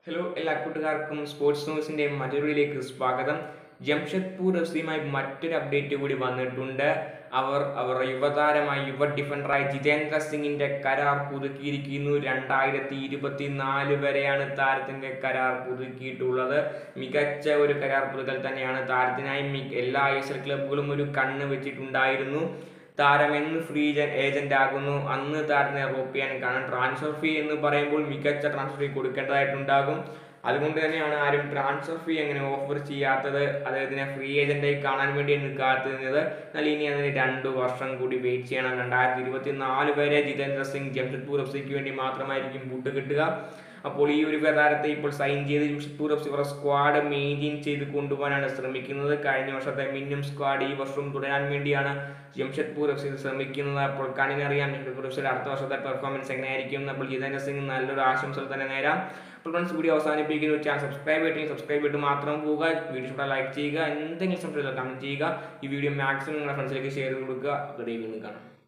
hello എല്ലാ കൂട്ടുകാർക്കും sports ന്യൂസിന്റെ മറ്റൊരു വീഡിയോയിലേക്ക് സ്വാഗതം ജംഷഡ്പൂർ എഫ് സിയുമായി മറ്റൊരു അപ്ഡേറ്റ് കൂടി വന്നിട്ടുണ്ട് അവർ അവർ യുവതാരമായ യുവ ഡിഫൻഡറായ ജിതേന്ദ്ര സിംഗിന്റെ കരാർ പുതുക്കിയിരിക്കുന്നു രണ്ടായിരത്തി ഇരുപത്തിനാല് വരെയാണ് താരത്തിന്റെ കരാർ പുതുക്കിയിട്ടുള്ളത് മികച്ച ഒരു കരാർ പുതുക്കൽ തന്നെയാണ് താരത്തിനായി മി- എല്ലാ ഐ എസ് എൽ ക്ലബുകളും ഒരു കണ്ണ് വെച്ചിട്ടുണ്ടായിരുന്നു താരം എന്ന് ഫ്രീ ഏജന്റ് ആകുന്നു അന്ന് താരത്തിനെ റോപ്പിയാൻ കാണാൻ ട്രാൻസ്ഫർ ഫീ എന്ന് പറയുമ്പോൾ മികച്ച ട്രാൻസ്ഫർ ഫീ കൊടുക്കേണ്ടതായിട്ടുണ്ടാകും അതുകൊണ്ട് തന്നെയാണ് ആരും ട്രാൻസ്ഫർ ഫീ അങ്ങനെ ഓഫർ ചെയ്യാത്തത് അദ്ദേഹത്തിനെ ഫ്രീ ഏജന്റായി കാണാൻ വേണ്ടിയാണ് കാത്തുനിന്നത് എന്നാൽ ഇനി അതിന് രണ്ട് വർഷം കൂടി വെയിറ്റ് ചെയ്യണം രണ്ടായിരത്തി ഇരുപത്തി നാല് വരെ ജിതേന്ദ്ര സിംഗ് ജംഷഡ്പൂർ എഫ് സിക്ക് വേണ്ടി മാത്രമായിരിക്കും ബൂട്ട് കിട്ടുക അപ്പോൾ ഈ ഒരു താരത്തെ ഇപ്പോൾ സൈൻ ചെയ്ത് ജംഷഡ്പൂർ എഫ് സി ഇവരുടെ സ്ക്വാഡ് മെയിൻറ്റെയിൻ ചെയ്ത് കൊണ്ടുപോകാനാണ് ശ്രമിക്കുന്നത് കഴിഞ്ഞ വർഷത്തെ മിന്നും സ്ക്വാഡ് ഈ വർഷവും തുടരാൻ വേണ്ടിയാണ് ജംഷഡ്പൂർ എഫ് സി ശ്രമിക്കുന്നത് അപ്പോൾ കണ്ണിനറിയാം ജംഷഡ്പൂർ എഫ് സിയുടെ അടുത്ത വർഷത്തെ പെർഫോമൻസ് എങ്ങനെയായിരിക്കും അപ്പോൾ ജിതേന്ദ്ര സിംഗ് നല്ലൊരു ആശംസകൾ തന്നെ നേരാം അപ്പോൾ ഫ്രണ്ട്സ് വീഡിയോ അവസാനിപ്പിക്കുന്നു ചാനൽ സബ്സ്ക്രൈബ് ചെയ്തിട്ട് സബ്സ്ക്രൈബ് ചെയ്തിട്ട് മാത്രം പോവുക വീഡിയോ ഇഷ്ടപ്പെട്ടാൽ ലൈക്ക് ചെയ്യുക എന്തെങ്കിലും സംശയമില്ല കമൻറ്റ് ചെയ്യുക ഈ വീഡിയോ മാക്സിമം നിങ്ങളുടെ ഫ്രണ്ട്സിലേക്ക് ഷെയർ ചെയ്ത് കൊടുക്കുക അപ്പോൾ വീണ്ടും കാണാം